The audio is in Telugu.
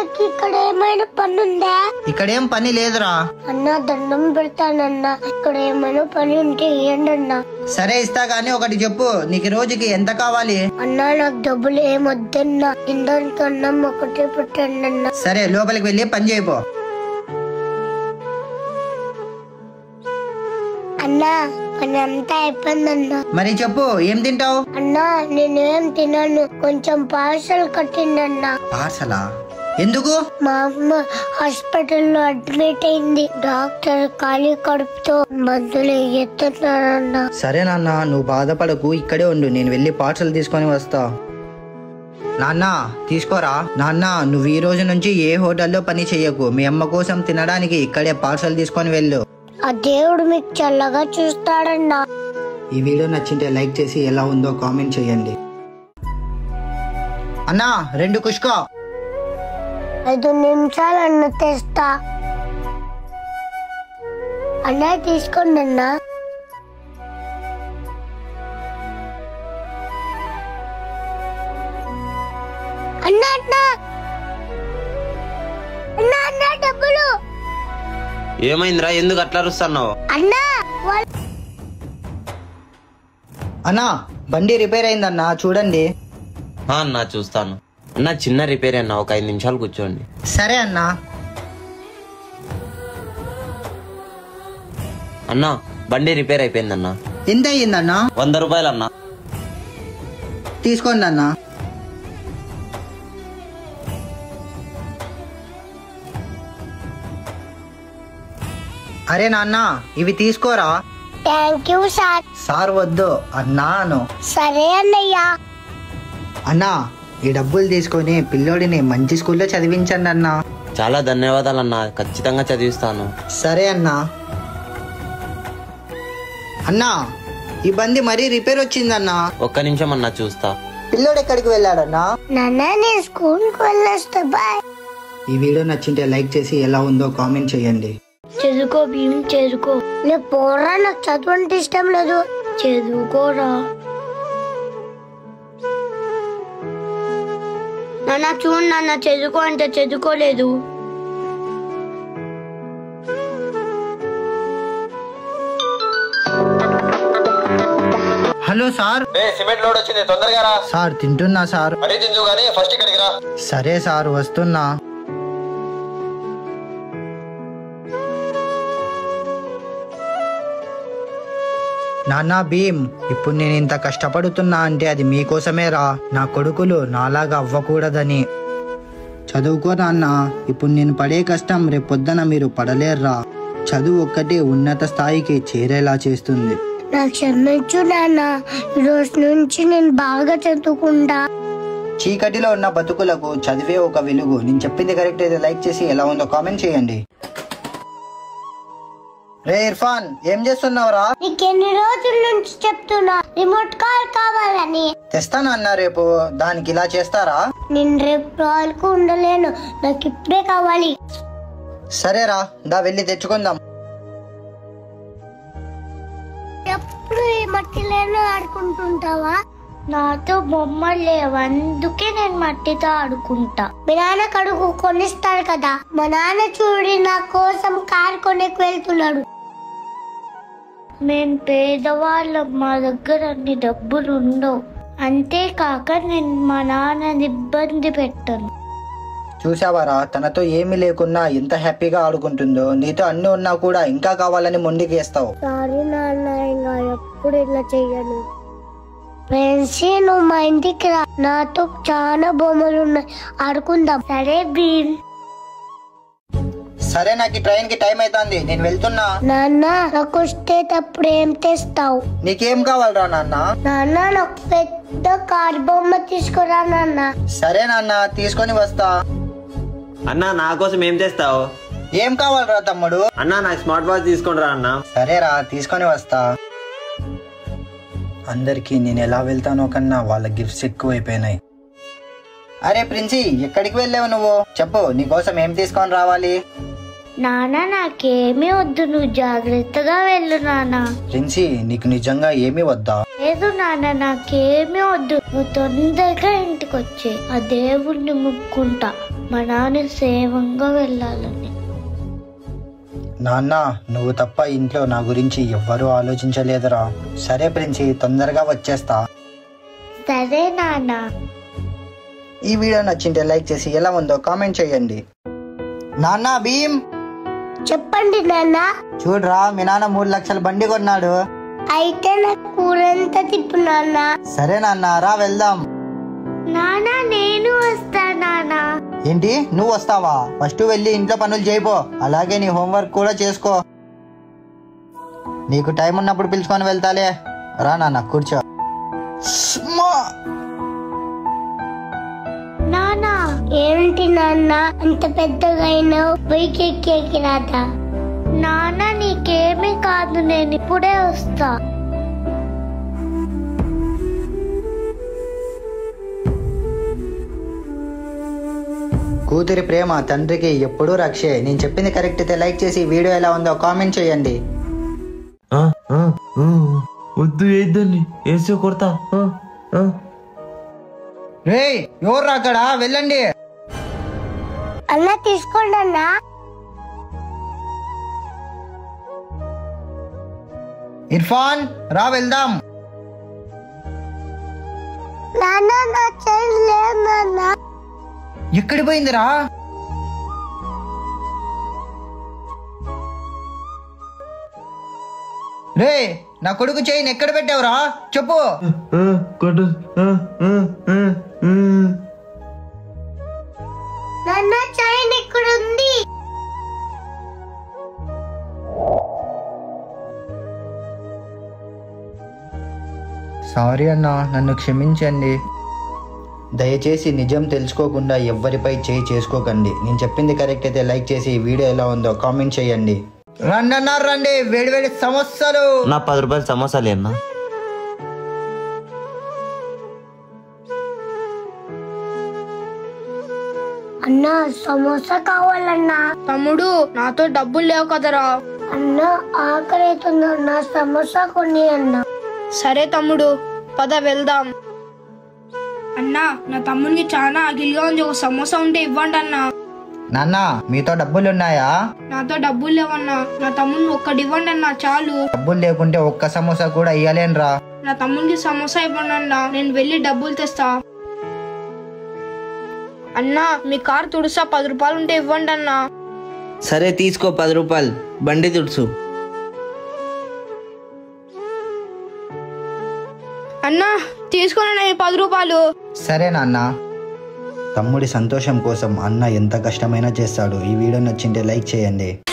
అన్నకి ఇక్కడ ఏమైనా పని ఉందా ఇక్కడ ఏం పని లేదురా అన్న దండం పెడతానన్న ఇక్కడ ఏమైనా పని ఉంటే ఇవ్వండి అన్న సరే ఇస్తా గానీ ఒకటి చెప్పు నీకు రోజుకి ఎంత కావాలి అన్న నాకు డబ్బులు ఏమొద్దన్న తినడానికి అన్నం ఒకటే పెట్టండి అన్న సరే లోపలికి వెళ్ళి పని చేయపో అన్న పని అంతా అయిపోయిందన్న మరి చెప్పు ఏం తింటావు అన్న నేనేం తినను కొంచెం పార్సల్ కట్టిండన్న పార్సలా ఎందుకు మా అమ్మ హాస్పిటల్లో అడ్మిట్ అయింది డాక్టర్ ఖాళీ కడుపుతో మందులు ఎత్తున్నారన్న సరే నాన్న నువ్వు బాధపడకు ఇక్కడే ఉండు నేను వెళ్ళి పార్సల్ తీసుకొని వస్తా నాన్న తీసుకోరా నాన్న నువ్వు ఈ రోజు నుంచి ఏ హోటల్లో పని చెయ్యకు మీ అమ్మ కోసం తినడానికి ఇక్కడే పార్సల్ తీసుకొని వెళ్ళు ఆ దేవుడు మీకు చల్లగా చూస్తాడన్నా ఈ వీడియో నచ్చింటే లైక్ చేసి ఎలా ఉందో కామెంట్ చేయండి అన్నా రెండు కుష్కో ఐదు నిమిషాలు అన్న తెస్తా అన్న తీసుకోండి అన్న అన్న అన్న అన్న అన్న డబ్బులు ఏమైందిరా ఎందుకు అట్లా అరుస్తున్నావు అన్న వాళ్ళ అన్నా బండి రిపేర్ అయిందన్నా చూడండి ఆ, అన్నా చూస్తాను అన్న చిన్న రిపేర్ అన్న ఒక ఐదు నిమిషాలు కూర్చోండి సరే అన్నా అన్నా బండి రిపేర్ అయిపోయిందన్న ఎంత అయ్యిందన్నా వంద రూపాయలు అన్నా తీసుకోండి అన్నా అరే నాన్న ఇవి తీసుకోరా థ్యాంక్ యూ సార్ సార్ వద్దు అన్నాను సరే అన్నయ్య అన్నా ఈ డబ్బులు తీసుకొని పిల్లోడిని మంచి స్కూల్లో చదివించండి అన్నా చాలా ధన్యవాదాలు అన్న ఖచ్చితంగా చదివిస్తాను సరే అన్నా అన్నా ఈ బండి మరీ రిపేర్ వచ్చిందన్నా ఒక్క నిమిషం అన్నా చూస్తా పిల్లోడు ఎక్కడికి వెళ్ళాడన్నా నాన్న నేను స్కూల్కి వెళ్ళొస్తా బాయ్ ఈ వీడియో నచ్చింటే లైక్ చేసి ఎలా ఉందో కామెంట్ చేయండి చదువుకో భీమ్ చదువుకో నేను పోరా నాకు చదువు అంటే ఇష్టం లేదు చదువుకోరా నాన్న చూడు నాన్న చదువుకో అంటే చదువుకోలేదు హలో సార్ సిమెంట్ లోడ్ వచ్చింది తొందరగా రా సార్ తింటున్నా సార్ మరీ తిందు గానీ ఫస్ట్ ఇక్కడికి రా సరే సార్ వస్తున్నా నాన్న భీమ్ ఇప్పుడు నేను ఇంత కష్టపడుతున్నా అంటే అది మీకోసమే రా నా కొడుకులు నాలాగా అవ్వకూడదని చదువుకో నాన్న ఇప్పుడు నేను పడే కష్టం రేపొద్దున మీరు పడలేరురా చదువు ఒక్కటే ఉన్నత స్థాయికి చేరేలా చేస్తుంది నాకు క్షమించు నాన్న ఈ రోజు నుంచి నేను బాగా చదువుకుంటా చీకటిలో ఉన్న బతుకులకు చదివే ఒక వెలుగు నేను చెప్పింది కరెక్ట్ అయితే లైక్ చేసి ఎలా ఉందో కామెంట్ చేయండి రే ఇర్ఫాన్ ఏం చేస్తున్నావురా నీకు ఎన్ని రోజుల నుంచి చెప్తున్నా రిమోట్ కాల్ కావాలని తెస్తానన్న రేపు దానికి ఇలా చేస్తారా నేను రేపు రాళ్ళకు ఉండలేను నాకు ఇప్పుడే కావాలి సరేరా దా వెళ్ళి తెచ్చుకుందాం ఎప్పుడు ఈ మట్టిలోనే ఆడుకుంటుంటావా నాతో బొమ్మలు లేవు అందుకే నేను మట్టితో ఆడుకుంటా మీ నాన్న కడుగు కొనిస్తాడు కదా మా నాన్న చూడి నా కోసం కార్ కొనేకి వెళ్తున్నాడు మేము పేదవాళ్ళం మా దగ్గర అన్ని డబ్బులు ఉండవు అంతేకాక నేను మా నాన్నని ఇబ్బంది పెట్టను చూసావారా తనతో ఏమీ లేకున్నా ఎంత హ్యాపీగా ఆడుకుంటుందో నీతో అన్ని ఉన్నా కూడా ఇంకా కావాలని మొండికేస్తావు సారీ నాన్న ఇంకా ఎప్పుడు ఇలా చెయ్యను ఫ్రెండ్స్ నువ్వు మా ఇంటికి రా నాతో చాలా బొమ్మలు ఉన్నాయి ఆడుకుందాం సరే భీమ్ సరే నాకు ఈ ట్రైన్ కి టైం అవుతుంది నేను వెళ్తున్నా నాన్న నాకు వచ్చేటప్పుడు ఏం తెస్తావు నీకేం కావాలరా నాన్న నాన్న నాకు పెద్ద కార్ బొమ్మ తీసుకురా నాన్న సరే నాన్న తీసుకొని వస్తా అన్నా నా కోసం ఏం తెస్తావు ఏం కావాలరా తమ్ముడు అన్నా నాకు స్మార్ట్ వాచ్ తీసుకొని రా అన్నా సరేరా తీసుకొని వస్తా అందరికీ నేను ఎలా వెళ్తానో కన్నా వాళ్ళ గిఫ్ట్స్ ఎక్కువైపోయినాయి అరే ప్రిన్సి ఎక్కడికి వెళ్ళావు నువ్వు చెప్పు నీకోసం ఏం తీసుకొని రావాలి నాన్న నాకేమీ వద్దు నువ్వు జాగ్రత్తగా వెళ్ళు నాన్న ప్రిన్సీ నీకు నిజంగా ఏమీ వద్దా లేదు నాన్న నాకేమీ వద్దు నువ్వు తొందరగా ఇంటికి వచ్చే ఆ దేవుణ్ణి ముక్కుంటా మా నాన్న సేవంగా వెళ్ళాలని నాన్న నువ్వు తప్ప ఇంట్లో నా గురించి ఎవ్వరూ ఆలోచించలేదురా సరే ప్రిన్సీ తొందరగా వచ్చేస్తా సరే నాన్న ఈ వీడియో నచ్చింటే లైక్ చేసి ఎలా ఉందో కామెంట్ చేయండి నాన్న భీమ్ చెప్పండి నాన్న చూడరా మీ నాన్న మూడు లక్షల బండి కొన్నాడు అయితే నాకు కూరంతా తిప్పు నాన్న సరే నాన్న రా వెళ్దాం నాన్న నేను వస్తా నాన్న ఏంటి నువ్వు వస్తావా ఫస్ట్ వెళ్ళి ఇంట్లో పనులు చేయిపో అలాగే నీ హోంవర్క్ కూడా చేసుకో నీకు టైం ఉన్నప్పుడు పిలుచుకొని వెళ్తాలే రా నాన్న కూర్చో స్మా! నాన్న ఏంటి నాన్న అంత పెద్దగా అయినావు బైక్ ఎక్కేకి రాదా నాన్న నీకేమీ కాదు నేను ఇప్పుడే వస్తా కూతురి ప్రేమ తండ్రికి ఎప్పుడూ రక్షే నేను చెప్పింది కరెక్ట్ అయితే లైక్ చేసి వీడియో ఎలా ఉందో కామెంట్ చేయండి ఆ, ఆ, ఊ, వద్దు వేద్దండి వేసి కొడతా ఆ, ఆ. రే ఎవరు అక్కడ వెళ్ళండి అన్న తీసుకోండి అన్న ఇర్ఫాన్ రా వెళ్దాం నాన్న నా చైన్ లేదు నాన్న ఎక్కడి పోయిందిరా రే నా కొడుకు చైన్ ఎక్కడ పెట్టావురా చెప్పు ఆ, కొట్టు ఆ, ఆ, ఆ, ఆ. నాన్న చైన్ ఇక్కడ ఉంది సారీ అన్న నన్ను క్షమించండి దయచేసి నిజం తెలుసుకోకుండా ఎవ్వరిపై చేయి చేసుకోకండి నేను చెప్పింది కరెక్ట్ అయితే లైక్ చేసి ఈ వీడియో ఎలా ఉందో కామెంట్ చేయండి రండి అన్నారు రండి వేడి వేడి సమస్యలు నా పది రూపాయలు సమోసాలు అన్నా అన్న సమోసా కావాలన్నా తమ్ముడు నాతో డబ్బులు లేవు కదరా అన్న ఆకలి అవుతుందన్న సమోసా కొని అన్న సరే తమ్ముడు పద వెళ్దాం అన్నా నా తమ్మునికి చాలా ఆగిలిగా ఉంది ఒక సమోసా ఉంటే ఇవ్వండి అన్నా నాన్న మీతో డబ్బులు ఉన్నాయా నాతో డబ్బులు లేవన్నా నా తమ్ముని ఒక్కటి ఇవ్వండి అన్నా చాలు డబ్బులు లేకుంటే ఒక్క సమోసా కూడా ఇయ్యలేనురా నా తమ్మునికి సమోసా ఇవ్వండి అన్నా నేను వెళ్ళి డబ్బులు తెస్తా అన్నా మీ కార్ తుడుసా పది రూపాయలు ఉంటే ఇవ్వండి అన్నా సరే తీసుకో పది రూపాయలు బండి తుడుసు అన్నా తీసుకోండి ఈ పది రూపాయలు సరే నాన్న తమ్ముడి సంతోషం కోసం అన్న ఎంత కష్టమైనా చేస్తాడు ఈ వీడియో నచ్చింటే లైక్ చేయండి